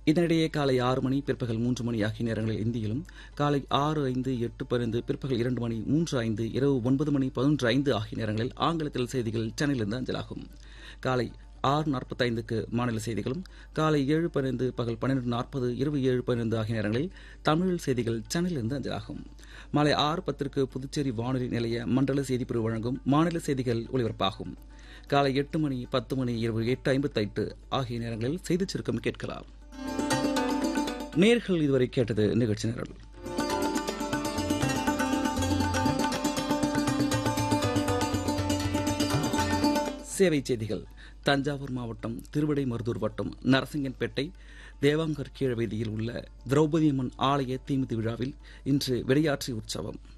இதனிடையே காலை ஆறு மணி பிற்பகல் மூன்று மணி ஆகிய நேரங்களில் இந்தியிலும் காலை ஆறு ஐந்து எட்டு பதினைந்து பிற்பகல் இரண்டு மணி மூன்று ஐந்து இரவு ஒன்பது மணி பதினொன்று ஐந்து ஆகிய நேரங்களில் ஆங்கிலத்தில் செய்திகள் சென்னையிலிருந்து அஞ்சலாகும் காலை ஆறு நாற்பத்தைந்துக்கு மாநில செய்திகளும் காலை ஏழு பதினைந்து பகல் பன்னிரண்டு நாற்பது இரவு ஏழு பதினைந்து ஆகிய நேரங்களில் தமிழில் செய்திகள் சென்னையிலிருந்து அஞ்சலாகும் மாலை ஆறு பத்திற்கு புதுச்சேரி வானொலி நிலைய மண்டல செய்திப்பிரிவு வழங்கும் மாநில செய்திகள் ஒலிபரப்பாகும் காலை எட்டு மணி பத்து மணி இரவு எட்டு ஐம்பத்தைந்து ஆகிய நேரங்களில் செய்திச் சுருக்கம் கேட்கலாம் நேர்கள் இதுவரை கேட்டது நிகழ்ச்சி நிரல் சேவை செய்திகள் தஞ்சாவூர் மாவட்டம் திருவிடைமருதூர் வட்டம் நரசிங்கன்பேட்டை தேவாங்கர் கீழ வீதியில் உள்ள திரௌபதி அம்மன் ஆலய தீமிதி விழாவில் இன்று விடையாற்றி உற்சவம்